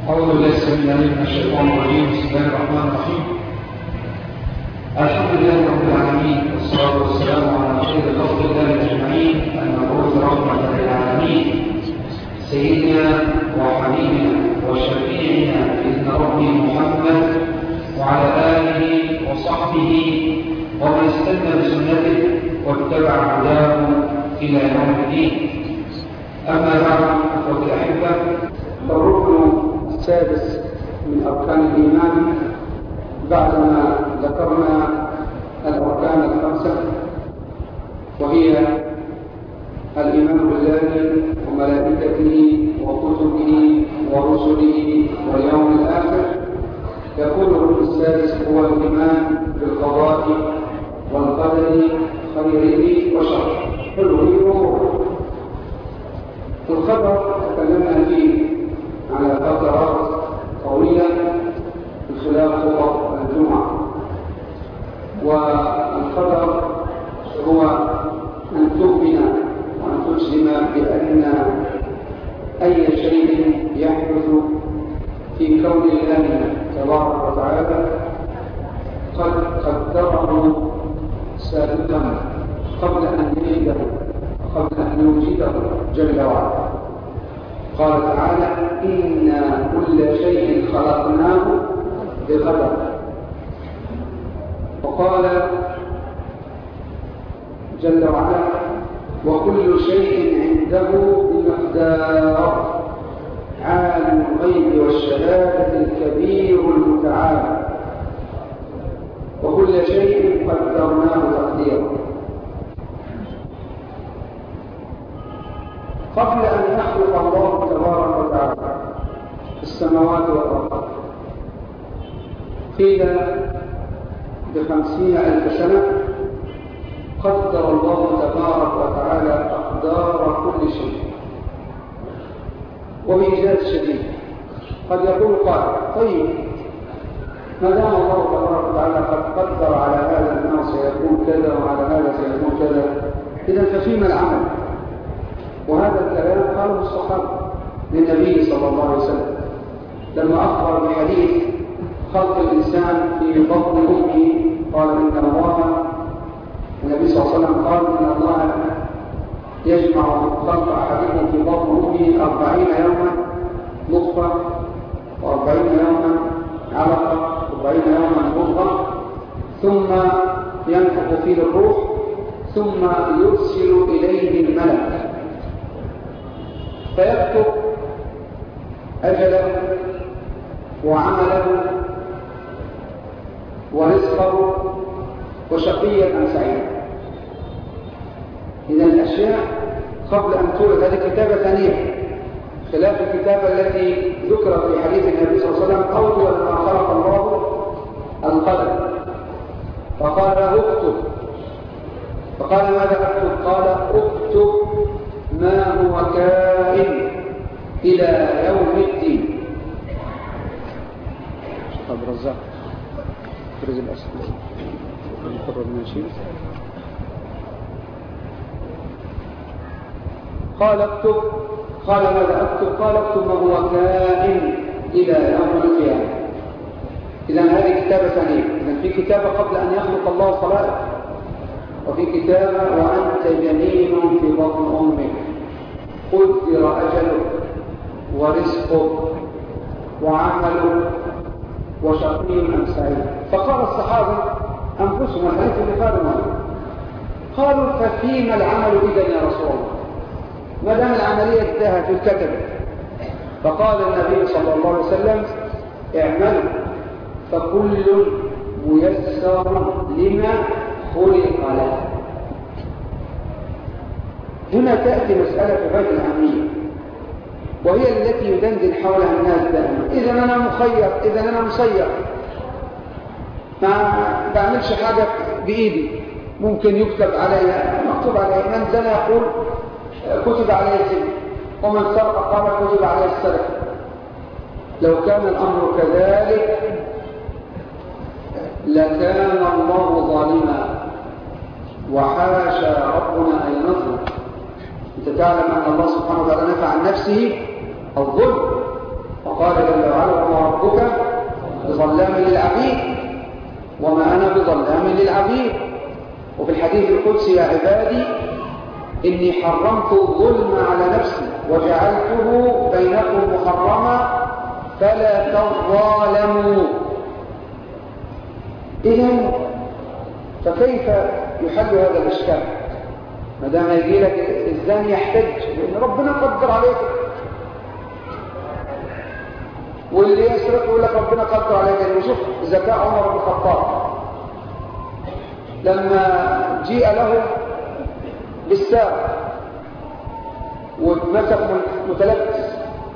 أعوذ بالله السميع العليم من الشيطان الرجيم بسم الله الرحمن الرحيم الحمد لله رب العالمين والصلاة والسلام على خير خلق الله أجمعين المبعوث رحمة للعالمين سيدنا وحبيبنا وشفيعنا بإذن ربي محمد وعلى آله وصحبه ومن استنى بسنته واتبع هداه إلى يوم الدين أما بعد أخوة الأحبة الركن السادس من أركان الإيمان بعدما ذكرنا الأركان الخمسة وهي الإيمان بالله وملائكته وكتبه ورسله واليوم الآخر يكون الركن السادس هو الإيمان بالقضاء والقدر خيره وشره حلوه ومره الخبر تكلمنا فيه على فترات طويلة من خلال خطب الجمعة والخبر هو أن تؤمن وأن تجزم بأن أي شيء يحدث في كون الله تبارك وتعالى قد قدره سابقا قبل أن يجده قبل أن يوجده جل وعلا قال تعالى إنا كل شيء خلقناه بقدر وقال جل وعلا وكل شيء عنده بمقدار عالم الغيب والشهادة الكبير المتعال وكل شيء قدرناه تقديرا قبل أن يخلق الله تبارك وتعالى السماوات والأرض قيل بخمسين ألف سنة قدر الله تبارك وتعالى أقدار كل شيء وبإيجاز شديد قد يقول قائل طيب ما دام الله تبارك وتعالى قد قدر على هذا أنه سيكون كذا وعلى هذا سيكون كذا إذا ففيما العمل وهذا الكلام قاله الصحابة للنبي صلى الله عليه وسلم لما أخبر بحديث خلق الإنسان في بطن أمه قال إن الله النبي صلى الله عليه وسلم قال إن الله يجمع خلق أحدكم في بطن أمه أربعين يوما نطفة وأربعين يوما علقة وأربعين يوما مضغة ثم ينفخ فيه الروح ثم يرسل إليه الملك فيكتب أجله وعمله ورزقه وشقيا أم سعيدا إذا الأشياء قبل أن تولد هذه كتابة ثانية خلاف الكتابة التي ذكرت في حديث النبي صلى الله عليه وسلم أول ما خلق الله القلم فقال له اكتب فقال ماذا أكتب قال اكتب ما هو كائن إلى يوم الدين شيخ عبد الرزاق فرز الأسد المقرر من شيء قال اكتب قال ماذا اكتب قال اكتب ما هو كائن إلى يوم القيامة إذا هذه كتابة ثانية إذا في كتابة قبل أن يخلق الله الخلائق وفي كتابة وأنت جنين في بطن أمك قدر أجلك ورزقك وعملك وشقي أم سعيد فقال الصحابة أنفسهم الحديث اللي قالوا ماذا قالوا ففيما العمل إذا يا رسول الله ما دام العملية انتهت في الكتب فقال النبي صلى الله عليه وسلم اعملوا فكل ميسر لما خلق له هنا تأتي مسألة في غاية الأهمية وهي التي يدندن حولها الناس دائما إذا أنا مخير إذا أنا مسير ما بعملش حاجة بإيدي ممكن يكتب عليها مكتوب عليها من زنى يقول كتب عليه الزنا ومن سرق قال كتب عليه السرقة لو كان الأمر كذلك لكان الله ظالما وحاشا ربنا أن يظلم أنت تعلم أن الله سبحانه وتعالى نفع عن نفسه الظلم وقال جل وعلا للعبيد وما أنا بظلام للعبيد وفي الحديث القدسي يا عبادي إني حرمت الظلم على نفسي وجعلته بينكم محرما فلا تظالموا إذن فكيف يحل هذا الإشكال ما دام يجي لك الزاني يحتج لأن ربنا قدر عليك واللي يسرق يقول لك ربنا قدر عليك يعني شوف ذكاء عمر بن الخطاب لما جيء له بالسارق ومسك متلبس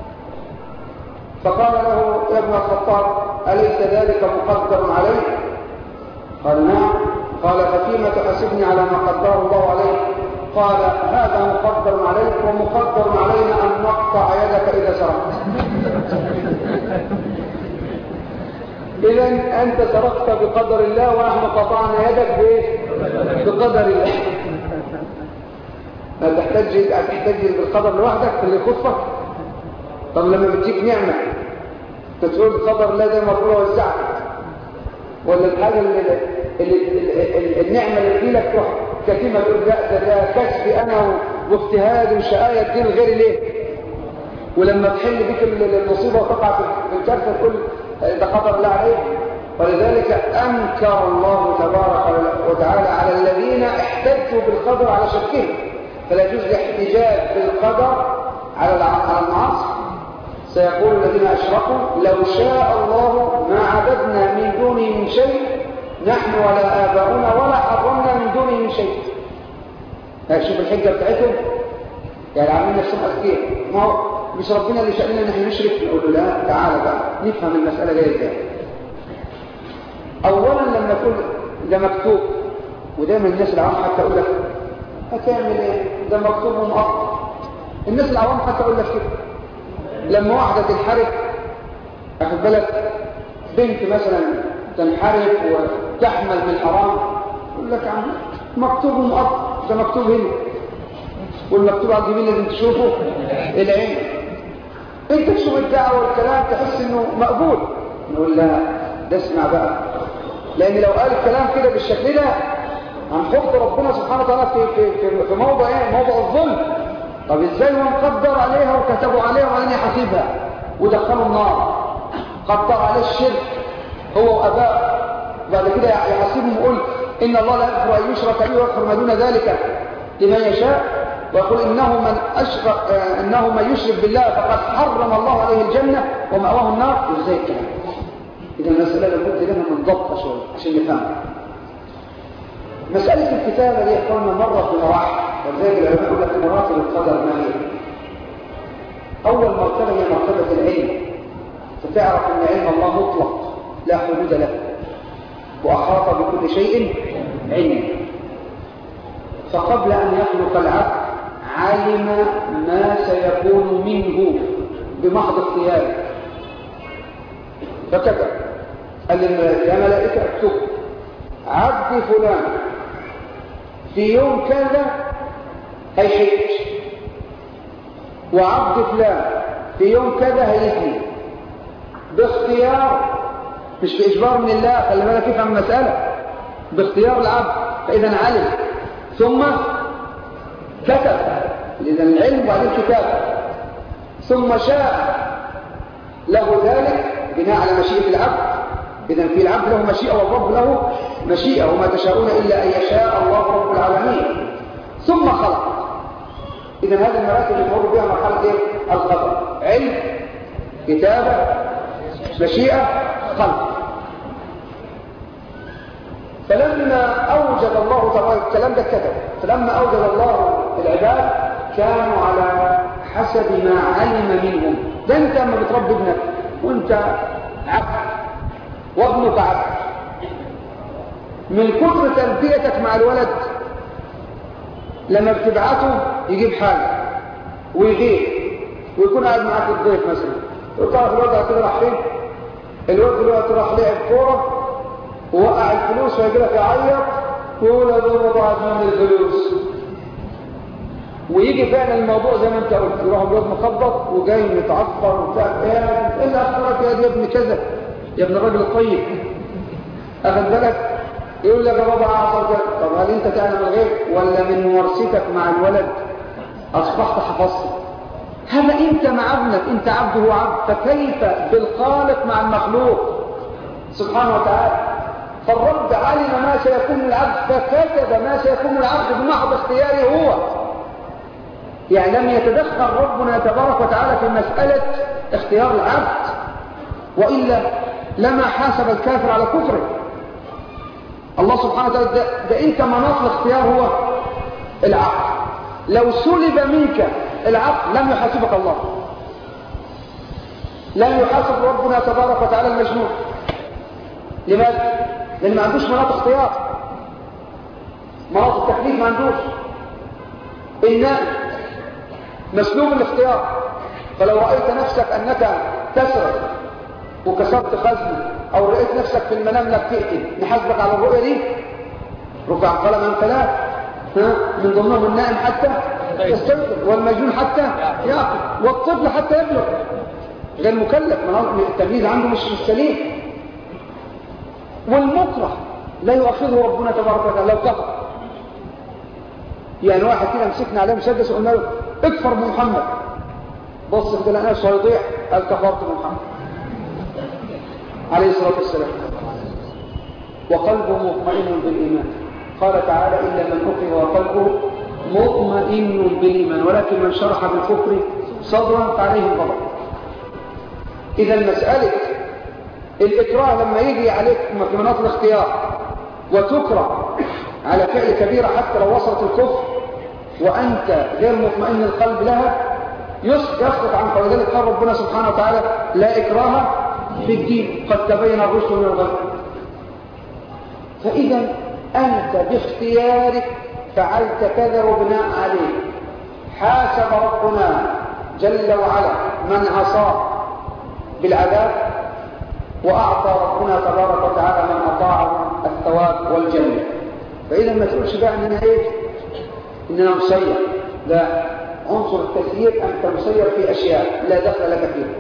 فقال له يا ابن الخطاب أليس ذلك مقدر علي قال نعم قال ففيما تحاسبني على ما قدره الله عليك قال هذا مقدر عليك ومقدر علينا أن نقطع يدك إذا سرقت إذا أنت سرقت بقدر الله ونحن قطعنا يدك بإيه؟ بقدر الله لا تحتاج تحتاج بالقدر لوحدك في اللي يخصك طب لما بتجيك نعمة تقول بقدر الله زي ما ربنا وزعك ولا الحاجة اللي, اللي, اللي النعمة اللي في لك تروح كتيمة تقول لا ده ده كسبي أنا واجتهاد وشقاية الدين غير ليه ولما تحل بك المصيبة وتقع في الكارثة تقول ده قدر الله عليك ولذلك أنكر الله تبارك وتعالى على الذين احتجوا بالقدر على شكهم فلا يجوز الاحتجاج بالقدر على على المعاصي سيقول الذين أشركوا لو شاء الله ما عبدنا من دونه من شيء نحن ولا آباؤنا ولا حرمنا من دونه من شيء شوف الحجة بتاعتهم يعني عاملين نفسهم أذكياء ما هو مش ربنا اللي شأننا ان احنا نشرك نقول له لا تعالى بقى نفهم المسألة جاية ازاي أولا لما تقول ده مكتوب ودايما الناس العوام حتى أقول لك هتعمل ايه ده مكتوب ومقطع الناس العوام حتى أقول لك كده لما واحدة تنحرف أخذ بالك بنت مثلا تنحرف وتحمل من حرام يقول لك عم مكتوب ومقطع ده مكتوب هنا والمكتوب على الجميل لازم تشوفه العين انت تشوف الدعوة والكلام تحس انه مقبول نقول لا ده اسمع بقى لان لو قال الكلام كده بالشكل ده هنحط ربنا سبحانه وتعالى في, في, في, في موضع ايه موضع الظلم طب ازاي هو مقدر عليها وكتبوا عليها وبعدين يحاسبها ودخلوا النار قدر عليه الشرك هو واباه بعد كده يحاسبهم ويقول ان الله لا يغفر ان يشرك به ويغفر ما دون ذلك لمن يشاء ويقول إنه من أشرك إنه من يشرك بالله فقد حرم الله عليه الجنة ومأواه النار وإزاي الكلام إذا المسألة لابد لها من ضبط شوية عشان نفهمها مسألة الكتابة دي قلنا مرة في مراحل ولذلك العلماء يقول لك مراتب القدر ما هي أول مرتبة هي مرتبة العلم فتعرف أن علم الله مطلق لا حدود له وأحاط بكل شيء علم فقبل أن يخلق العبد علم ما سيكون منه بمحض اختياره فكتب قال يا ملائكة اكتب عبد فلان في يوم كذا هيحج وعبد فلان في يوم كذا هيزني باختيار مش بإجبار من الله خلي بالك يفهم المسألة باختيار العبد فإذا علم ثم كتب إذا العلم بعد الكتاب ثم شاء له ذلك بناء على مشيئة العبد إذا في العبد له مشيئة والرب له مشيئة وما تشاءون إلا أن يشاء الله رب العالمين ثم خلق إذا هذه المراتب اللي تمر بها مرحلة إيه؟ القدر علم كتابة مشيئة خلق فلما أوجد الله تعالى الكلام ده كتب فلما أوجد الله العباد كانوا على حسب ما علم منهم ده انت لما بتربي ابنك وانت عبد وابنك عبد من كثر تربيتك مع الولد لما بتبعته يجيب حاجة ويغيب ويكون قاعد معاك الضيف مثلا وتعرف الواد هتقول راح فين الواد دلوقتي راح لعب كوره ووقع الفلوس ويجي لك يعيط ويقول يا دوب ضاعت من الفلوس ويجي فعلا الموضوع زي ما انت قلت يروح الواد مخبط وجاي متعفر وبتاع ايه اللي اخبرك يا ابن كذا يا ابن الراجل الطيب أخذ بالك يقول لك يا بابا أعصر كده طب هل أنت تعلم الغيب ولا من ممارستك مع الولد أصبحت حفظت هذا أنت مع ابنك أنت عبد هو عبد فكيف بالخالق مع المخلوق سبحانه وتعالى فالرب علم ما سيكون العبد فكتب ما سيكون العبد بمحض اختياره هو يعني لم يتدخل ربنا تبارك وتعالى في مسألة اختيار العبد وإلا لما حاسب الكافر على كفره الله سبحانه وتعالى ده, ده انت مناط الاختيار هو العقل لو سلب منك العقل لم يحاسبك الله لم يحاسب ربنا تبارك وتعالى المجنون لماذا؟ لأن ما عندوش مناط اختيار مناط التكليف ما عندوش النائم مسلوب الاختيار فلو رأيت نفسك أنك تسرق وكسرت خزنة أو رأيت نفسك في المنام لك تأتي نحاسبك على الرؤية دي رفع قلم ثلاث ها من ضمنهم النائم حتى يستيقظ والمجنون حتى يعقل والطفل حتى يبلغ غير مكلف التمييز عنده مش سليم والمكره لا يؤاخذه ربنا تبارك وتعالى لو كفر يعني واحد كده مسكنا عليه مسدس وقلنا له اكفر بمحمد بص كده لقى نفسه هيضيع قال كفرت بمحمد عليه الصلاه والسلام وقلبه مطمئن بالايمان قال تعالى الا من اكره وقلبه مطمئن بالايمان ولكن من شرح بالكفر صدرا فعليه الغضب اذا مساله الإكراه لما يجي عليك في مناط الاختيار وتكره على فعل كبيرة حتى لو وصلت الكفر وأنت غير مطمئن القلب لها يسقط عن قول ذلك قال ربنا سبحانه وتعالى لا إكراه في الدين قد تبين الرشد من الغي فإذا أنت باختيارك فعلت كذا وبناء عليه حاسب ربنا جل وعلا من عصاه بالعذاب وأعطى ربنا تبارك وتعالى من أطاعه الثواب والجنة فإذا ما تقولش بقى أننا إيه إننا مسير لا عنصر التسيير أنت مسير في أشياء لا دخل لك فيها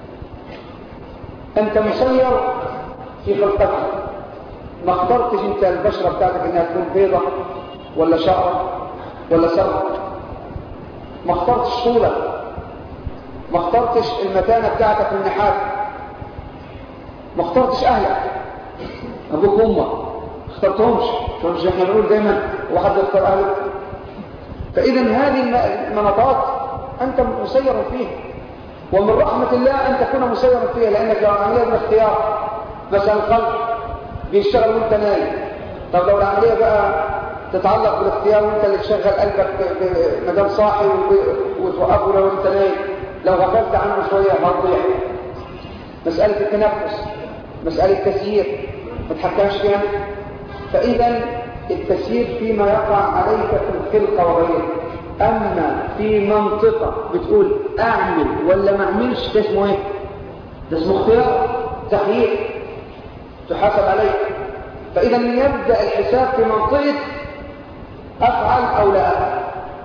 أنت مسير في خلقتك ما اخترتش أنت البشرة بتاعتك إنها تكون بيضة ولا شعرة ولا سرق ما اخترتش طولك ما اخترتش المتانة بتاعتك في النحاس ما اخترتش اهلك ابوك وامك ما اخترتهمش مش احنا بنقول دايما واحد يختار اهله فاذا هذه المناطات انت مسير فيها ومن رحمة الله ان تكون مسيرا فيها لانك لو عمليه بالاختيار مثلا القلب بيشتغل وانت نايم طب لو العمليه بقى تتعلق بالاختيار وانت اللي تشغل قلبك ما دام صاحي وتوقفه لو انت نايم لو غفلت عنه شويه هتضيع مساله التنفس مسألة تسيير ما تحكمش فيها فإذا التسيير فيما يقع عليك في الخلقة وغيره أما في منطقة بتقول أعمل ولا ما أعملش ده اسمه إيه؟ ده اسمه اختيار تخيير تحاسب عليه فإذا يبدأ الحساب في منطقة أفعل أو لا أفعل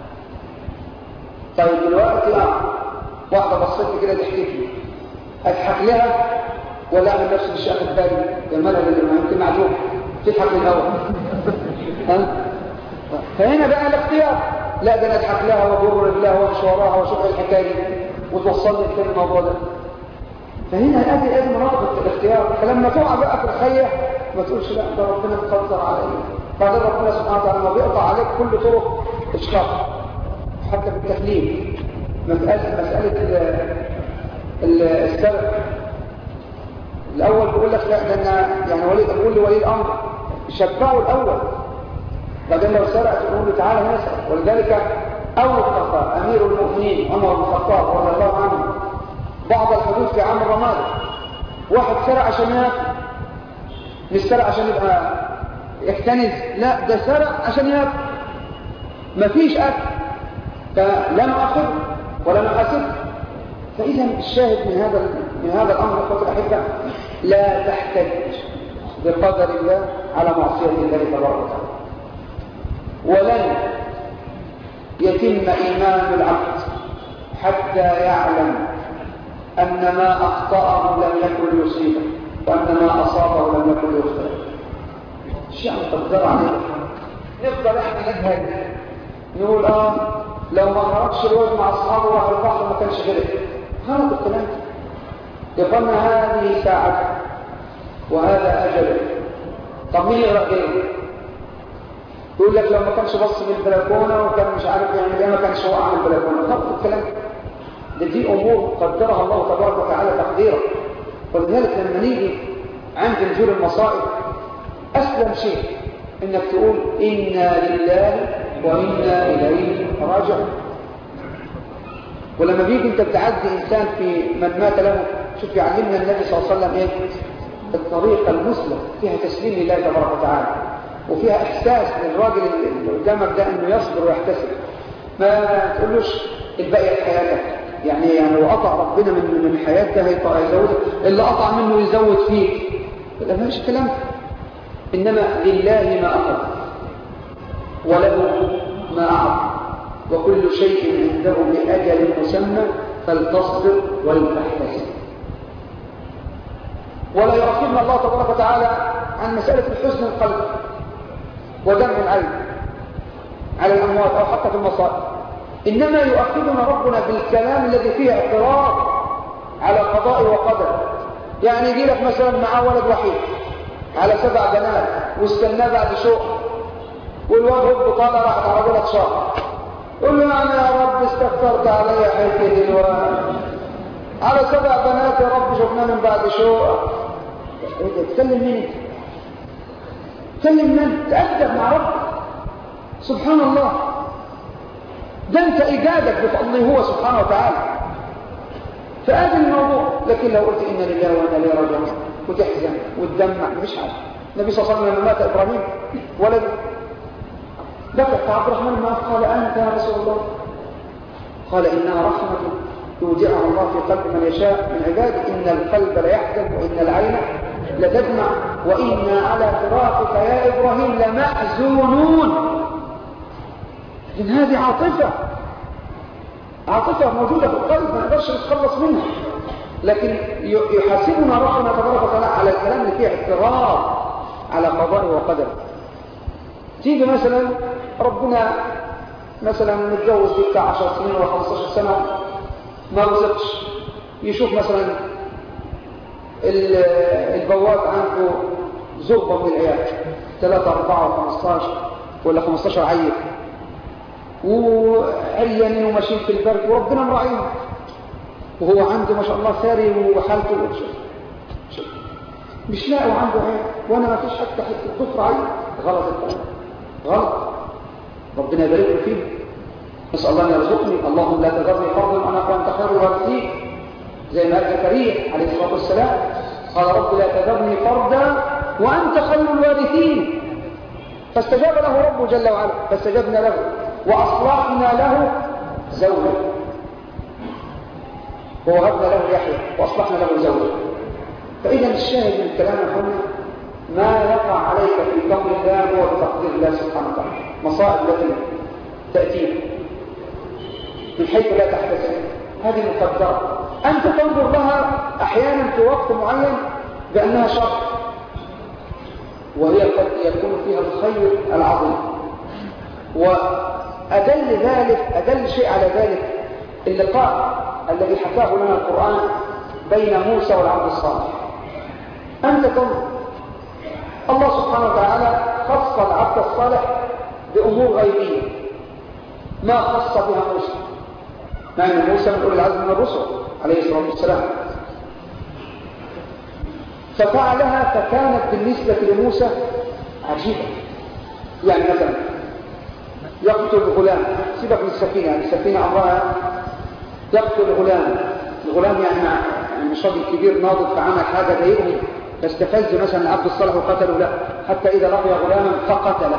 طيب دلوقتي أه واحدة بصيت كده تحكي لي أضحك لها ولا اعمل نفسي مش اخد بالي يا مالها اللي يمكن معلوم تضحك من الاول ها فهنا بقى الاختيار لا ده انا اضحك لها واجر رجلها وامشي وراها واشوف الحكايه دي وتوصلني لكل الموضوع ده فهنا ادي ادي مناطق الاختيار فلما تقع بقى في الخيه ما تقولش لا ده ربنا مقدر عليا بعدين ربنا سبحانه وتعالى ما بيقطع عليك كل طرق اشقاق حتى في التكليف مساله مساله السرق الأول بيقول لك لا ده يعني ولي بقول لولي الأمر شبعه الأول بعدين لو سرق تقول له تعالى نسأل ولذلك أوقف أمير المؤمنين عمر بن الخطاب رضي الله عنه بعض الحدود في عام رمضان واحد سرق عشان ياكل مش سرق عشان يبقى يكتنز لا ده سرق عشان ياكل مفيش أكل فلا نأخذ ولا نحاسب فإذا الشاهد من هذا من هذا الأمر أخوة الأحبة لا تحتج بقدر الله على معصية الله تبارك وتعالى ولن يتم إيمان العبد حتى يعلم أن ما أخطأه لم يكن ليصيبه وأن ما أصابه لم يكن ليخطئه مش يعني قدر عليه نفضل احنا نجهل نقول اه لو ما خرجش الواد مع اصحابه راح البحر ما كانش غرق غلط الكلام يقولنا هذه ساعته وهذا اجله طب مين يغرق غيره يقول لك لو ما كانش بص في البلكونه وكان مش عارف يعمل ايه ما كانش وقع من البلكونه غلط الكلام ده دي امور قدرها الله تبارك وتعالى تقديرا ولذلك لما نيجي عند نزول المصائب اسلم شيء انك تقول انا لله وانا اليه راجعون ولما بيجي انت بتعدي انسان في من مات له شوف يعلمنا النبي صلى الله عليه وسلم ايه الطريقه المسلم فيها تسليم لله تبارك وتعالى وفيها احساس للراجل اللي قدامك ده انه يصبر ويحتسب ما تقولوش الباقي في حياتك يعني يعني لو قطع ربنا من من حياته هيزودك اللي قطع منه يزود فيك لا مش الكلام انما لله ما اخذ وله ما اعطى وكل شيء عنده باجل مسمى فلتصبر ولتحتسب ولا يؤخرنا الله تبارك وتعالى عن مساله الحزن القلب ودمع العين على الاموات او حتى في المصائب إنما يؤخذنا ربنا بالكلام الذي فيه اعتراض على قضاء وقدر يعني يجي لك مثلا معاه ولد وحيد على سبع بنات واستناه بعد شوق والواد هوب طالع راح تعرض لك شهر قول له انا يا رب استغفرت علي حياتي دلوقتي على سبع بنات يا رب شفنا من بعد شوق ايه ده تكلم مين تكلم من تأدب مع ربك سبحان الله ده انت ايجادك بفضله هو سبحانه وتعالى فهذا الموضوع لكن لو قلت انا لله وانا اليه راجعون وتحزن وتدمع مش عارف النبي صلى الله عليه وسلم لما مات ابراهيم ولد بكى عبد الرحمن ما قال انت يا رسول الله قال انها رحمه يودعها الله في قلب من يشاء من عباده ان القلب ليحزن وان العين لتدمع وانا على فراقك يا ابراهيم لمحزونون لكن هذه عاطفة عاطفة موجودة في القلب ما نقدرش نتخلص منها لكن يحاسبنا ربنا تبارك وتعالى على الكلام اللي فيه اعتراض على قضاء وقدر تيجي مثلا ربنا مثلا متجوز دي بتاع 10 سنين ولا 15 سنة ما رزقش يشوف مثلا البواب عنده زغبة من العيال 3 4 و15 ولا 15 عيل وعريانين وماشيين في البرد وربنا مراعيهم وهو عنده ما شاء الله ثري وحالته مش لاقي وعنده عين وانا ما فيش حتى حته ضفر عين غلط الكلام غلط ربنا يبارك له فيه نسال الله ان يرزقني اللهم لا تذرني فرضا انا وانت خير الوارثين زي ما قال زكريا عليه الصلاه والسلام قال رب لا تذرني فردا وانت خير الوارثين فاستجاب له ربه جل وعلا فاستجبنا له وأصلحنا له زوجا ووهبنا له يحيى وأصلحنا له زوجا فإذا الشاهد من الكلام هنا ما يقع عليك في قبر الله هو بتقدير الله سبحانه وتعالى مصائب التي تأتيك من حيث لا تحتسب هذه مقدرة أنت تنظر لها أحيانا في وقت معين بأنها شر وهي قد يكون فيها الخير العظيم وأدل ذلك أدل شيء على ذلك اللقاء الذي حكاه لنا القرآن بين موسى والعبد الصالح أنت تنظر الله سبحانه وتعالى خص العبد الصالح بأمور غيبية ما خص بها موسى مع أن موسى من أولي العزم من الرسل عليه الصلاة والسلام ففعلها فكانت بالنسبة لموسى عجيبة يعني مثلا يقتل غلام سيبك من السفينة يعني السفينة أمرها يقتل غلام الغلام يعني يعني شاب كبير ناضج فعمل حاجة ضايقه فاستفز مثلا عبد الصالح وقتله لا حتى إذا لقي غلاما فقتله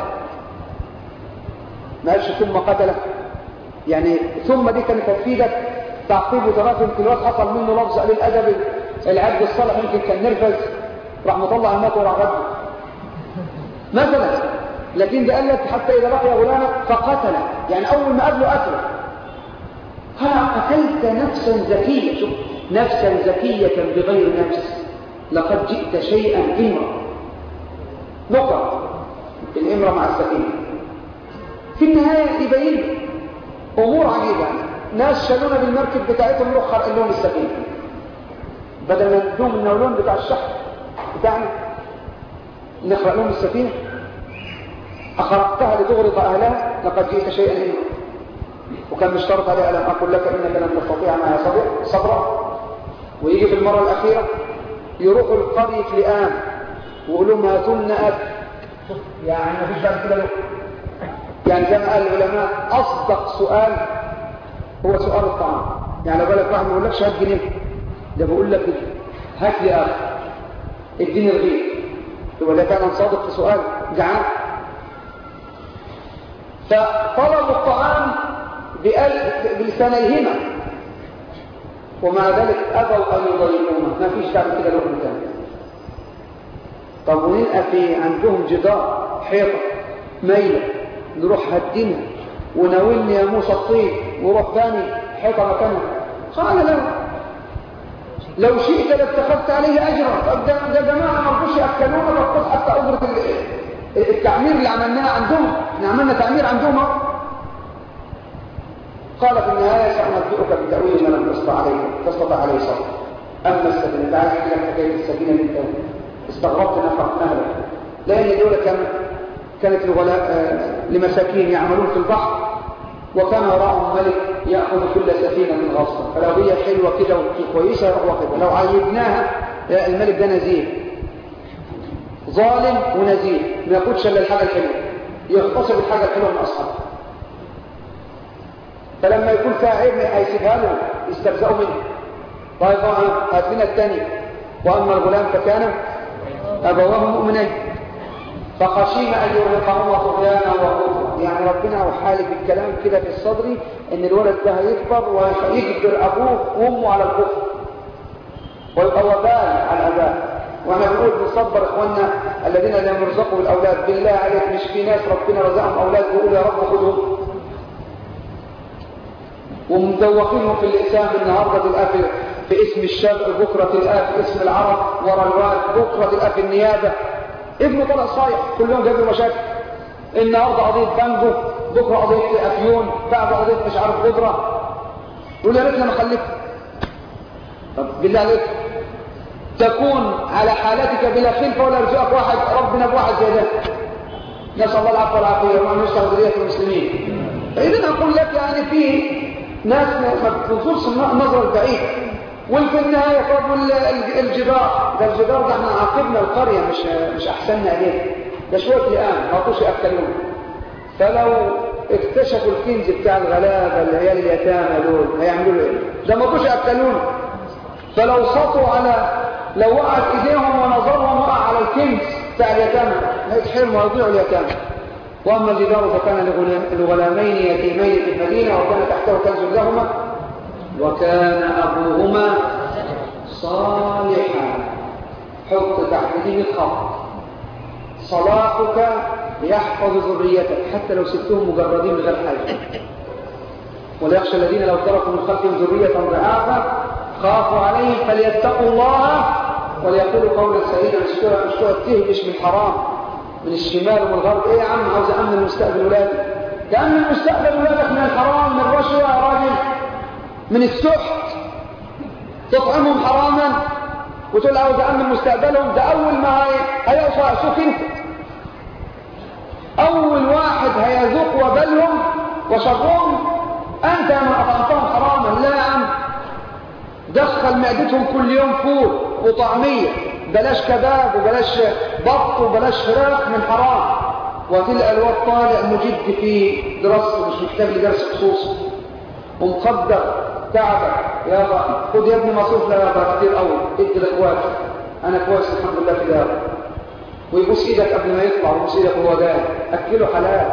ما قالش ثم قتله يعني ثم دي كانت تفيدك تعقيب وتراكم في الوقت حصل منه لفظ قليل أدبي العبد الصالح يمكن كان نرفز راح مطلع المات وراح رده مثلا لكن ده قال لك حتى إذا لقي غلاما فقتله يعني أول ما قبله قتله ها قتلت نفسا زكية شوف نفسا زكية بغير نفس لقد جئت شيئا إمرا نقط النمرة مع السفينة في النهاية يبين أمور عجيبة ناس شالونا بالمركب بتاعتهم يروح خرق لهم السفينة بدل ما ندوم النولون بتاع الشحن بتاعنا نخرق لهم السفينة أخرقتها لتغرق أهلها لقد جئت شيئا إما وكان مشترط عليه ألم أقول لك إنك لن تستطيع معي صبر صبرا ويجي في المرة الأخيرة يروحوا القرية لآن ويقولوا لهم هاتوا أب يعني ما فيش بعد كده له يعني زي ما قال العلماء أصدق سؤال هو سؤال الطعام يعني لو بالك واحد ما يقولكش هات جنيه ده بيقول لك هات لي أخ اديني رغيف يبقى ده فعلا صادق في سؤال جعان فطلبوا الطعام بلسانيهما ومع ذلك أبوا أن يضيقونا ما فيش تعمل كده لهم تاني طب ونلقى في عندهم جدار حيطة ميلة نروح هدينا وناولني يا موسى الطيب وروح ثاني حيطة مكانها قال لا لو شئت لاتخذت عليه أجرا طب ده, ده جماعة ما رضوش يأكلونا وقت حتى أجرة التعمير اللي عملناه عندهم احنا عملنا تعمير عندهم قال في النهاية سأنبئك بتأويل ما لم تستطع عليه تستطع عليه صبر أما السفينة تعالى أحكي لك حكاية السفينة دي تاني استغربت نهرك لأن دولة كان كانت لمساكين يعملون في البحر وكان وراءهم ملك يأخذ كل سفينة من غصبا فلو هي حلوة كده وكويسة يروح واخدها لو عيبناها الملك ده نزيه ظالم ونزيه ما ياخدش الا الحاجة الحلوة يغتصب الحاجة الحلوة من أصحابه فلما يكون فيها عيب هيسيبها له يسترزقوا منه طيب هات لنا الثاني واما الغلام فكان ابواه مؤمنين فخشينا ان يرهقهما طغيانا وكفرا يعني ربنا اوحى لي بالكلام كده في الصدر ان الولد ده هيكبر ويجبر ابوه وامه على الكفر ويبقى وبال على الاباء وانا بنقول بنصبر اخواننا الذين لم يرزقوا بالاولاد بالله عليك مش في ناس ربنا رزقهم اولاد بيقولوا يا رب خذهم ومدوخينهم في الإسلام النهاردة تلقاه في, في اسم الشرق بكرة تلقاه في اسم العرب ورا الواد بكرة تلقاه في النيابة ابنه طلع صايح كلهم جابوا مشاكل النهاردة قضية بانجو بكرة قضية أفيون بعد قضية مش عارف قدرة يقول يا ريتنا ما خلفت طب بالله عليك تكون على حالتك بلا خلفة ولا يرزقك واحد ربنا بواحد زي ده نسأل الله العفو والعافية وما نشتغل ذرية المسلمين فإذا أقول لك يعني في ناس ما بتنصص النظر البعيد وفي النهاية طب الجدار ده الجدار ده احنا عاقبنا القرية مش مش أحسننا عليه ده شوية لئام ما عطوش يأكلون فلو اكتشفوا الكنز بتاع الغلابة العيال اليتامى دول هيعملوا له ايه؟ ده ما عطوش يأكلون فلو سطوا على لو وقعت ايديهم ونظرهم وقع على الكنز بتاع اليتامى هيتحرموا ويضيعوا اليتامى واما الجدار فكان لغلامين يتيمين في المدينه وكان تحته كنز لهما وكان ابوهما صالحا حط تحت دي خط صلاحك يحفظ ذريتك حتى لو سبتهم مجردين من غير حاجه وليخشى الذين لو تركوا من خلفهم ذريه ضعافا خافوا عليهم فليتقوا الله وليقولوا قولا سديدا مش تهبش من حرام من الشمال ومن الغرب ايه يا عم عاوز امن مستقبل ولادي تامن مستقبل ولادك من الحرام من الرشوه يا راجل من السحت تطعمهم حراما وتقول عاوز امن مستقبلهم ده اول ما هيقطع سوق انت اول واحد هيذوق وبلهم وشرهم انت من اطعمتهم حراما لا يا عم دخل معدتهم كل يوم فول وطعميه بلاش كباب وبلاش بط وبلاش فراخ من حرام وتلقى الواد طالع مجد في دراسته مش محتاج لدرس خصوصي ومقدر تعبك يابا خد يا ابني مصروف لا يابا كتير قوي ادي لاخواتك انا كويس الحمد لله في دار ويبوس ايدك قبل ما يطلع ويبوس ايدك وهو جاي اكله حلال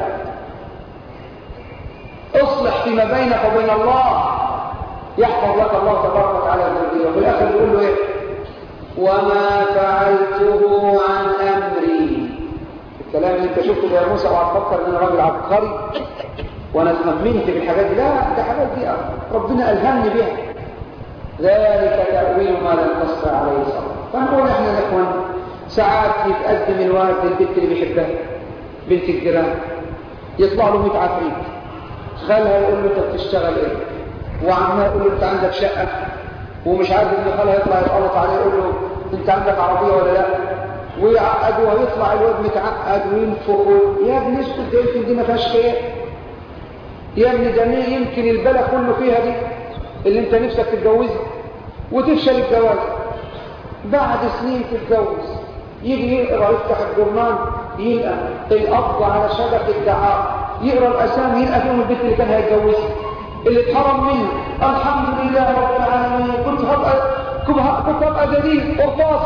اصلح فيما بينك وبين الله يحفظ لك الله تبارك وتعالى الذريه وفي الاخر يقول له ايه وما فعلته عن أمري الكلام اللي انت شفته ده يا موسى وهتفكر ان انا راجل عبقري وانا خمنت بالحاجات دي لا ده حاجات دي ربنا الهمني بها ذلك تأويل ما لم تستطع عليه صبر فنقول احنا يا اخوان ساعات يتقدم الوالد للبنت اللي بيحبها بنت الجيران يطلع له 100 عفريت خالها يقول له انت بتشتغل ايه وعمها يقول له انت عندك شقه ومش عارف ان خالها يطلع يتقلط عليه يقول له انت عندك عربيه ولا لا ويعقد ويطلع الواد متعقد وينفخ يا ابني اسكت ده يمكن دي ما فيهاش خير يا ابني ده مين يمكن البلا كله فيها دي اللي انت نفسك تتجوزها وتفشل الجواز بعد سنين تتجوز يجي يقرا يفتح الجورنال يلقى القبض على شبكه دعاء يقرا الاسامي يلقى فيهم البنت اللي كان هيتجوزها اللي اتحرم منه الحمد لله رب العالمين كنت هبقى كنت هبقى دليل قرطاس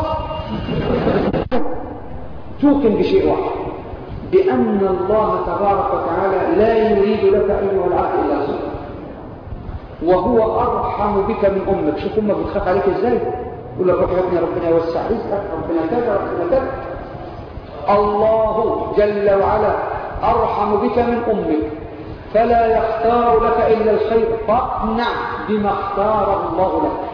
توقن بشيء واحد بأن الله تبارك وتعالى لا يريد لك أيها العبد إلا خير وهو أرحم بك من أمك شوف أمك بتخاف عليك إزاي يقول لك روح يا ابني ربنا يوسع رزقك ربنا كذا ربنا كذا الله جل وعلا أرحم بك من أمك فلا يختار لك إلا الخير فاقنع بما اختار الله لك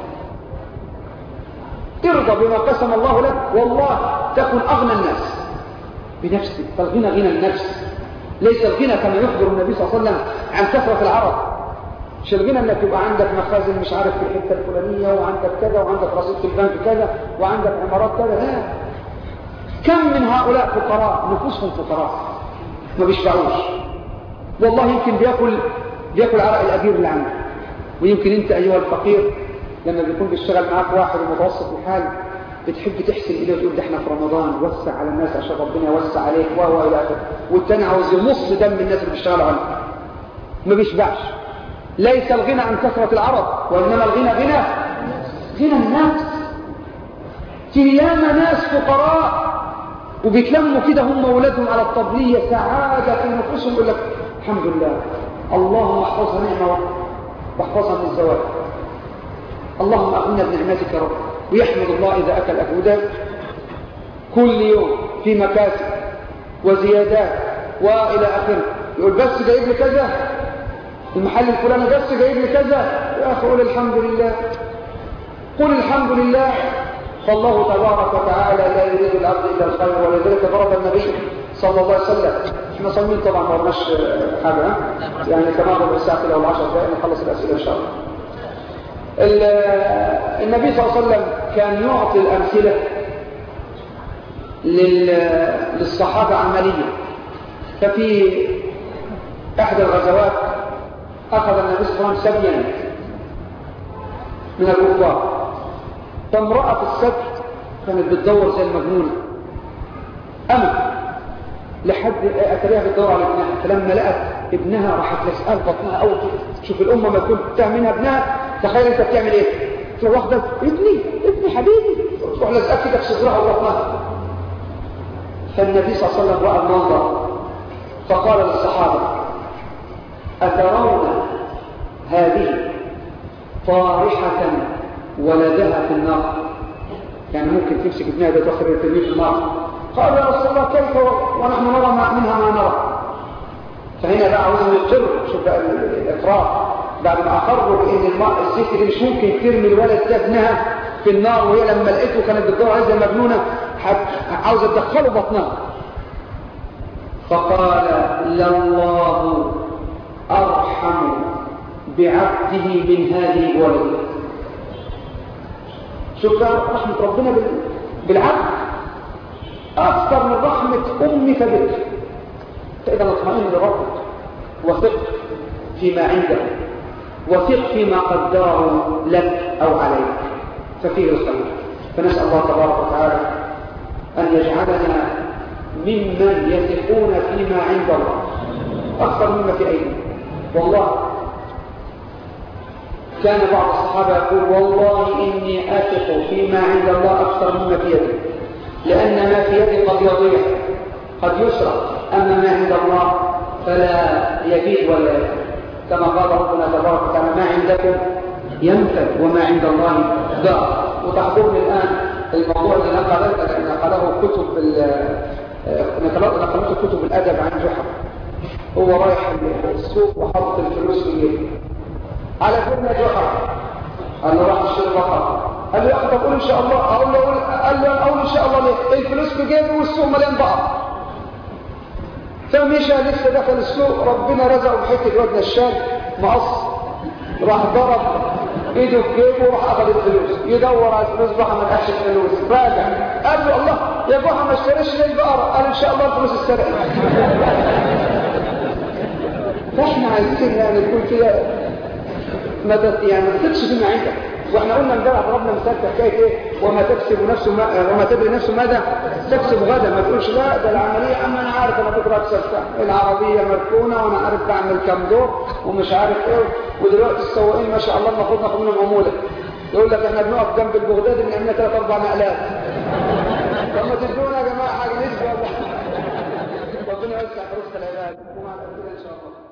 ارضى بما قسم الله لك والله تكن أغنى الناس بنفسك فالغنى غنى النفس ليس الغنى كما يخبر النبي صلى الله عليه وسلم عن كثرة العرب مش الغنى انك يبقى عندك مخازن مش عارف في الحته الفلانيه وعندك كذا وعندك رصيد في البنك كذا وعندك عمارات كذا لا كم من هؤلاء فقراء نفوسهم فقراء ما بيشبعوش والله يمكن بياكل بياكل عرق الاجير اللي عنده ويمكن انت ايها الفقير لما بيكون بيشتغل معاك واحد متوسط الحال بتحب تحسن اليه وتقول ده احنا في رمضان وسع على الناس عشان ربنا يوسع عليك وهو الى اخره والتاني عاوز يمص دم الناس اللي بيشتغلوا عنه ما بيشبعش ليس الغنى عن كثرة العرب وإنما الغنى غنى غنى الناس ياما ناس فقراء وبيتلموا كده هم وولادهم على الطبلية سعادة في نفوسهم يقول لك الحمد لله اللهم احفظها نعمة واحفظها من الزواج اللهم أغنى بنعمتك يا رب ويحمد الله إذا أكل أكل كل يوم في مكاسب وزيادات وإلى آخره يقول بس جايب لي كذا المحل الفلاني بس جايب لي كذا يا أخي قول الحمد لله قل الحمد لله فالله تبارك وتعالى لا يريد العبد إلا الخير ولذلك ضرب النبي صلى الله عليه وسلم احنا صايمين طبعا ما ورناش حاجة يعني كمان ربع ساعة كده ولا 10 دقائق نخلص الأسئلة إن شاء الله النبي صلى الله عليه وسلم كان يعطي الأمثلة للصحابة عمليا ففي إحدى الغزوات أخذ النبي صلى الله عليه وسلم سبيا من الكفار فامرأة السبي كانت بتدور زي المجنونة أمت لحد أتريها بتدور على ابنها فلما لقت ابنها راحت تسأل بطنها أول شوف الأمة ما تكون بتعملها ابنها تخيل أنت بتعمل إيه تروح واحدة ابني ابني حبيبي تروح لازقك كده في صدرها وبطنها فالنبي صلى الله عليه وسلم رأى المنظر فقال للصحابة أترون هذه طارحة ولدها في النار يعني ممكن تمسك ابنها ده تخرج ترميه في النار قال يا رسول الله كيف ونحن نرى منها ما نرى فهنا بقى عاوزهم يقروا شوف بقى الاقرار بعد ما اقروا بان الماء الست دي مش ممكن ترمي الولد ده ابنها في النار وهي لما لقيته كانت بتدور عليه زي مجنونه عاوزه تدخله بطنها فقال لله ارحم بعبده من هذه الولد شوف رحمه ربنا بالعبد اكثر من رحمه امك بك فاذا اطمئن لربك وثق فيما عنده وثق فيما قدره لك او عليك ففيه الخير فنسال الله تبارك وتعالى ان يجعلنا ممن يثقون فيما عند الله اكثر مما في ايديهم والله كان بعض الصحابة يقول والله إني أثق فيما عند الله أكثر مما في يدي لأن ما في يدي قد يضيع قد يسرق أما ما عند الله فلا يبيد ولا يفعل كما قال ربنا تبارك وتعالى ما عندكم ينفد وما عند الله باق وتحضرني الآن الموضوع اللي نقلت نقله كتب نقلته كتب الأدب عن جحر هو رايح السوق وحط الفلوس في جيبه على فين يا جحر قال له راح اشتري بقره قال له يا اخي طب قول ان شاء الله اقول له قال له اقول ان شاء الله ليه الفلوس في جيبي والسوق مليان بقر فمشى لسه دخل السوق ربنا رزقه بحته واد نشال مقص راح ضرب ايده في جيبه وراح اخذ الفلوس يدور على الفلوس بقى ما لقاش الفلوس راجع قال له الله يا ابوها ما اشتريش ليه البقره قال ان شاء الله الفلوس اتسرقت فاحنا عايزين يعني نكون كده ما تت- يعني ما تكتبش فيما عندك واحنا قلنا امبارح ضربنا مثال في حكايه ايه وما تكسب نفسه ما وما تدري نفسه ماذا تكسب غدا ما تقولش لا ده العمليه اما انا عارف انا بكره اكسب كام العربيه مركونه وانا عارف بعمل كام دور ومش عارف ايه ودلوقتي السواقين ما شاء الله المفروض ناخد منهم عموله يقول لك احنا بنقف جنب البغداد بنعمل لنا ثلاث اربع نقلات طب ما تدونا يا جماعه حاجه نسبه ولا ربنا يوسع في رزق العباد ومع الأمثلة ان شاء الله